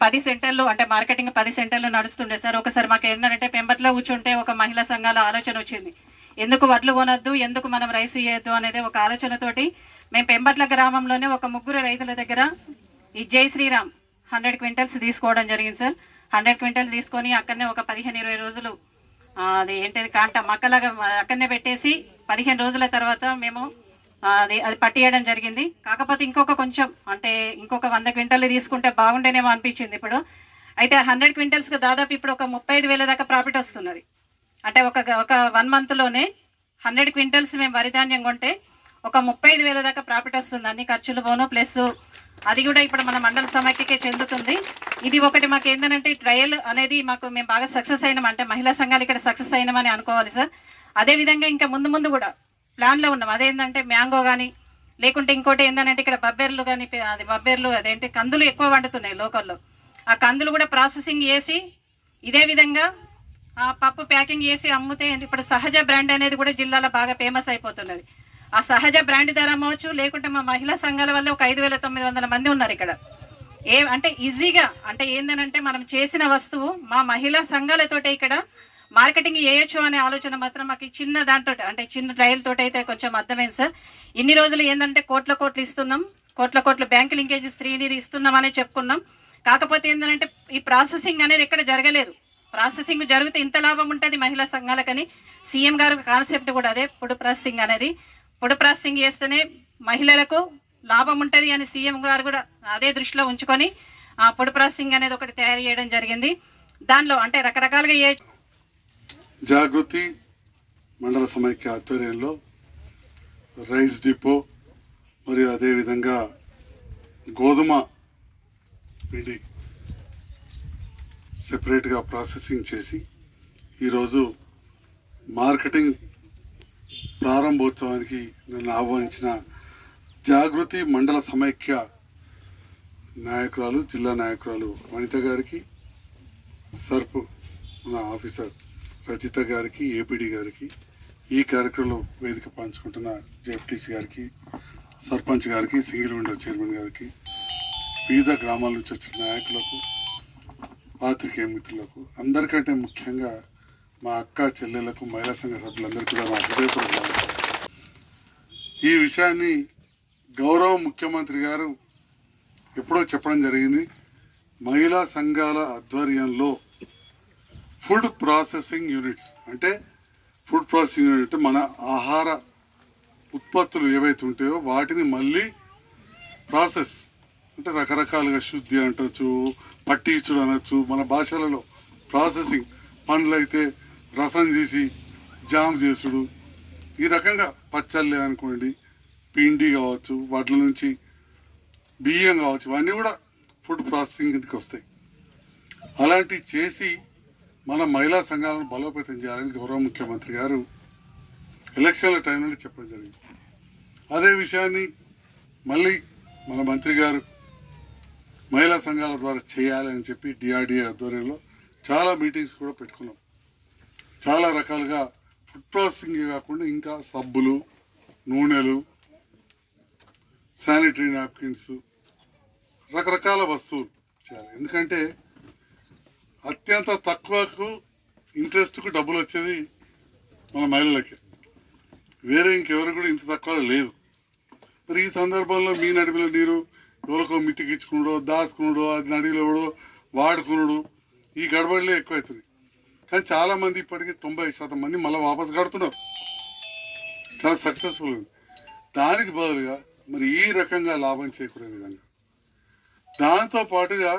పది సెంటర్లు అంటే మార్కెటింగ్ పది సెంటర్లు నడుస్తుండే సార్ ఒకసారి మాకు ఏంటంటే పెంబట్లో కూర్చుంటే ఒక మహిళా సంఘాల ఆలోచన వచ్చింది ఎందుకు వడ్లు కొనొద్దు ఎందుకు మనం రైస్ చేయొద్దు అనేది ఒక ఆలోచనతోటి మేము పెంబట్ల గ్రామంలోనే ఒక ముగ్గురు రైతుల దగ్గర ఈ జై శ్రీరామ్ హండ్రెడ్ క్వింటల్స్ తీసుకోవడం జరిగింది సార్ హండ్రెడ్ క్వింటల్స్ తీసుకొని అక్కడనే ఒక పదిహేను ఇరవై రోజులు ఆ, అది ఏంటిది కాంట మక్కలాగా అక్కడనే పెట్టేసి పదిహేను రోజుల తర్వాత మేము ఆ, అది అది పట్టియడం జరిగింది కాకపోతే ఇంకొక కొంచెం అంటే ఇంకొక వంద క్వింటల్ తీసుకుంటే బాగుండేనేమో అనిపించింది ఇప్పుడు అయితే హండ్రెడ్ క్వింటల్స్కి దాదాపు ఇప్పుడు ఒక ముప్పై ఐదు వేల దాకా ప్రాఫిట్ వస్తున్నది అంటే ఒక ఒక వన్ మంత్లోనే హండ్రెడ్ క్వింటల్స్ మేము వరి ధాన్యం కొంటే ఒక ముప్పై ఐదు వేల దాకా ప్రాఫిట్ వస్తుంది అన్ని ఖర్చులు పోను ప్లస్ అది కూడా ఇప్పుడు మన మండల సమైక్యకే చెందుతుంది ఇది ఒకటి మాకు ఏంటంటే ట్రయల్ అనేది మాకు మేము బాగా సక్సెస్ అయినాం అంటే మహిళా సంఘాలు ఇక్కడ సక్సెస్ అయినామని అనుకోవాలి సార్ అదే విధంగా ఇంకా ముందు ముందు కూడా ప్లాన్లో ఉన్నాం అదేంటంటే మ్యాంగో కానీ లేకుంటే ఇంకోటి ఏంటంటే ఇక్కడ బబ్బెర్లు కానీ అది బబ్బెర్లు అదేంటి కందులు ఎక్కువ వండుతున్నాయి లోకల్లో ఆ కందులు కూడా ప్రాసెసింగ్ చేసి ఇదే విధంగా ఆ పప్పు ప్యాకింగ్ చేసి అమ్మితే ఇప్పుడు సహజ బ్రాండ్ అనేది కూడా జిల్లాలో బాగా ఫేమస్ అయిపోతున్నది ఆ సహజ బ్రాండ్ ధర అమ్మవచ్చు లేకుంటే మా మహిళా సంఘాల వల్ల ఒక ఐదు వేల తొమ్మిది వందల మంది ఉన్నారు ఇక్కడ ఏ అంటే ఈజీగా అంటే ఏందనంటే మనం చేసిన వస్తువు మా మహిళా సంఘాలతోటే ఇక్కడ మార్కెటింగ్ చేయొచ్చు అనే ఆలోచన మాత్రం మాకు ఈ చిన్న దాంతో అంటే చిన్న ట్రయల్ తోటి అయితే కొంచెం అర్థమైంది సార్ ఇన్ని రోజులు ఏంటంటే కోట్ల కోట్లు ఇస్తున్నాం కోట్ల కోట్ల బ్యాంక్ లింకేజెస్ త్రీని ఇస్తున్నాం అనే చెప్పుకున్నాం కాకపోతే ఏంటంటే ఈ ప్రాసెసింగ్ అనేది ఎక్కడ జరగలేదు ప్రాసెసింగ్ జరిగితే ఇంత లాభం ఉంటుంది మహిళా సంఘాలకని సీఎం గారు కాన్సెప్ట్ కూడా అదే పొడి ప్రాసెసింగ్ అనేది పొడి ప్రాసెసింగ్ చేస్తేనే మహిళలకు లాభం ఉంటుంది అని సీఎం గారు కూడా అదే దృష్టిలో ఉంచుకొని ఆ పొడి ప్రాసెసింగ్ అనేది ఒకటి తయారు చేయడం జరిగింది దానిలో అంటే రకరకాలుగా ఏ జాగృతి మండల సమైక్య ఆధ్వర్యంలో రైస్ డిపో మరియు అదేవిధంగా గోధుమ పిండి సెపరేట్గా ప్రాసెసింగ్ చేసి ఈరోజు మార్కెటింగ్ ప్రారంభోత్సవానికి నన్ను ఆహ్వానించిన జాగృతి మండల సమైక్య నాయకురాలు జిల్లా నాయకురాలు వనిత గారికి సర్ప్ మన ఆఫీసర్ రచిత గారికి ఏపీడీ గారికి ఈ కార్యక్రమంలో వేదిక పంచుకుంటున్న జెఫ్టీసీ గారికి సర్పంచ్ గారికి సింగిల్ విండో చైర్మన్ గారికి వివిధ గ్రామాల నుంచి వచ్చిన నాయకులకు పాత్రికేయ మిత్రులకు అందరికంటే ముఖ్యంగా మా అక్క చెల్లెలకు మహిళా సంఘ సభ్యులందరికీ కూడా నా హృదయపూర్వక నమస్కారం. ఈ విషయాన్ని గౌరవ ముఖ్యమంత్రి గారు ఎప్పుడో చెప్పడం జరిగింది మహిళా సంఘాల ఆధ్వర్యంలో ఫుడ్ ప్రాసెసింగ్ యూనిట్స్ అంటే ఫుడ్ ప్రాసెసింగ్ యూనిట్ అంటే మన ఆహార ఉత్పత్తులు ఏవైతే ఉంటాయో వాటిని మళ్ళీ ప్రాసెస్ అంటే రకరకాలుగా శుద్ధి అంటచ్చు పట్టించుడు అనొచ్చు మన భాషలలో ప్రాసెసింగ్ పండ్లు అయితే రసం చేసి జామ్ చేసుడు ఈ రకంగా పచ్చళ్ళే అనుకోండి పిండి కావచ్చు వాటి నుంచి బియ్యం కావచ్చు ఇవన్నీ కూడా ఫుడ్ ప్రాసెసింగ్ కిందకి వస్తాయి అలాంటివి చేసి మన మహిళా సంఘాలను బలోపేతం చేయాలని గౌరవ ముఖ్యమంత్రి గారు ఎలక్షన్ల టైం నుండి చెప్పడం జరిగింది అదే విషయాన్ని మళ్ళీ మన మంత్రి గారు మహిళా సంఘాల ద్వారా చేయాలి అని చెప్పి డిఆర్డిఏ ఆధ్వర్యంలో చాలా మీటింగ్స్ కూడా పెట్టుకున్నాం చాలా రకాలుగా ఫుడ్ ప్రాసెసింగ్ కాకుండా ఇంకా సబ్బులు నూనెలు శానిటరీ నాప్కిన్స్ రకరకాల వస్తువులు చేయాలి ఎందుకంటే అత్యంత తక్కువకు ఇంట్రెస్ట్కు డబ్బులు వచ్చేది మన మహిళలకే వేరే ఇంకెవరు కూడా ఇంత తక్కువ లేదు మరి ఈ సందర్భంలో మీ నడిపిన నీరు ఎవరికో మితికిచ్చుకున్నాడో దాచుకున్నాడో అది నడిలో వాడుకున్నాడు ఈ గడబడిలే ఎక్కువవుతుంది కానీ చాలా మంది ఇప్పటికీ తొంభై శాతం మంది మళ్ళీ వాపస్ కడుతున్నారు చాలా సక్సెస్ఫుల్ ఉంది దానికి బదులుగా మరి ఈ రకంగా లాభం చేకూరే విధంగా దాంతో పాటుగా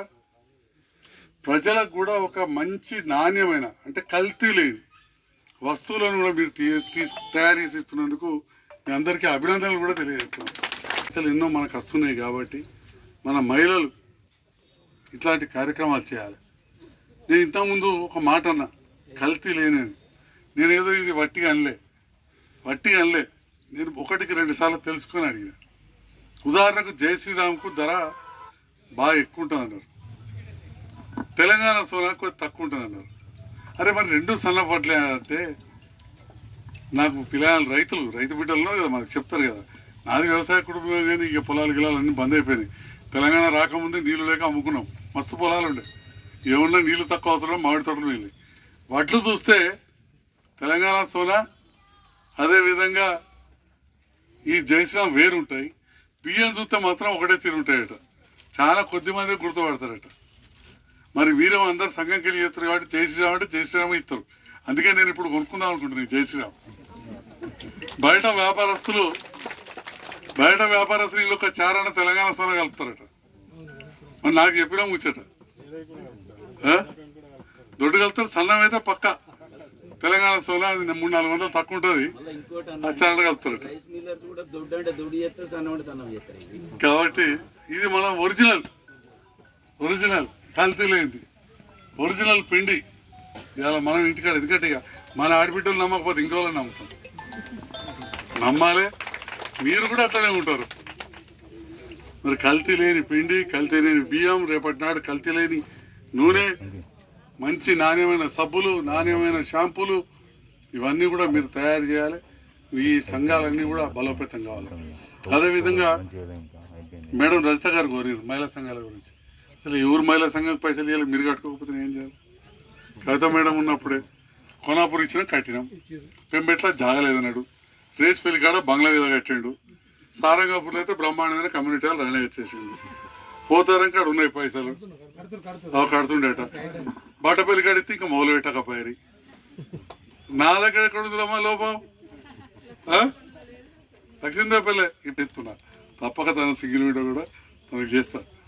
ప్రజలకు కూడా ఒక మంచి నాణ్యమైన అంటే కల్తీ లేని వస్తువులను కూడా మీరు తీ- తీసు తయారు చేసి ఇస్తున్నందుకు మీ అందరికీ అభినందనలు కూడా తెలియజేస్తున్నాం అసలు ఎన్నో మనకు వస్తున్నాయి కాబట్టి మన మహిళలు ఇట్లాంటి కార్యక్రమాలు చేయాలి నేను ఇంతకుముందు ఒక మాట అన్నా కల్తీ లేనని నేను ఏదో ఇది వట్టి అనలే వట్టి అనలే నేను ఒకటికి రెండు సార్లు తెలుసుకొని అడిగిన ఉదాహరణకు జై శ్రీరామ్కు ధర బాగా ఎక్కువ ఉంటుంది అన్నారు తెలంగాణ సోనా కొద్ది తక్కువ ఉంటుంది అన్నారు అరే మరి రెండు సన్నపట్లే అంటే నాకు పిల్లలు రైతులు రైతు బిడ్డలు ఉన్నారు కదా మనకు చెప్తారు కదా నాది వ్యవసాయ కుటుంబం కానీ ఇక పొలాలు గిలాలు అన్నీ బంద్ అయిపోయినాయి తెలంగాణ రాకముందే నీళ్లు లేక అమ్ముకున్నాం మస్తు పొలాలు ఉండే ఏమన్నా నీళ్లు తక్కువ అవసరం మామిడి తోటలు నీళ్ళు వడ్లు చూస్తే తెలంగాణ సోనా అదేవిధంగా ఈ జయశ్రామ్ వేరుంటాయి బియ్యం చూస్తే మాత్రం ఒకటే తీరుంటాయట చాలా కొద్ది మంది గుర్తుపడతారట మరి వీరం అందరు సంఘంకి వెళ్ళి చేస్తారు కాబట్టి జై శ్రీరామ్ అంటే జై శ్రీరామ్ ఇస్తారు అందుకే నేను ఇప్పుడు కొనుక్కుందాం అనుకుంటున్నాను జై శ్రీరామ్ బయట వ్యాపారస్తులు బయట వ్యాపారస్తులు వీళ్ళు ఒక చారణ తెలంగాణ సోన కలుపుతారట మరి నాకు చెప్పినా ముచ్చట ఆ? దొడ్డు కలుపుతారు సన్నం అయితే పక్క తెలంగాణ సోన అది మూడు నాలుగు వందలు తక్కువ ఉంటుంది మళ్ళీ ఇంకోటి ఆ చారణ కలుపుతారట రైస్ మిల్లర్స్ కూడా దొడ్డు అంటే దొడ్డు చేస్తారు సన్నం అంటే సన్నం చేస్తారు ఇది కాబట్టి ఇది మన ఒరిజినల్ ఒరిజినల్ కల్తీ లేనిది ఒరిజినల్ పిండి ఇవాళ మనం ఇంటికాడ ఎందుకంటే ఇక మన ఆడబిడ్డలు నమ్మకపోతే ఇంకోళ్ళని నమ్ముతాం నమ్మాలే మీరు కూడా అట్లనే ఉంటారు మరి కల్తీ లేని పిండి కల్తీ లేని బియ్యం రేపటి నాడు కల్తీ లేని నూనె మంచి నాణ్యమైన సబ్బులు నాణ్యమైన షాంపూలు ఇవన్నీ కూడా మీరు తయారు చేయాలి ఈ సంఘాలన్నీ కూడా బలోపేతం కావాలి అదేవిధంగా మేడం రజిత గారు కోరారు మహిళా సంఘాల గురించి అసలు ఎవరు మహిళా సంఘానికి పైసలు ఇవ్వాలి మీరు కట్టుకోకపోతే నేను ఏం చేయాలి కవిత మేడం ఉన్నప్పుడే కొనాపూర్ ఇచ్చిన కట్టినాం పెంబెట్ల జాగలేదన్నాడు రేస్ పెళ్లి కాడ బంగ్లా మీద కట్టిండు సారంగాపూర్లో అయితే బ్రహ్మాండమైన కమ్యూనిటీ హాల్ రన్ వచ్చేసింది పోతారం కాడ ఉన్నాయి పైసలు ఆ కడుతుండేట బాటపల్లి కాడితే ఇంకా మొదలు పెట్టకపోయారు నా దగ్గర ఎక్కడ ఉందిలమ్మా లోపం ఆ? లక్ష్మీదేవపల్లె ఇప్పుడు ఎత్తున్నా తప్పక తన సింగిల్ వీడియో కూడా తనకు చేస్తా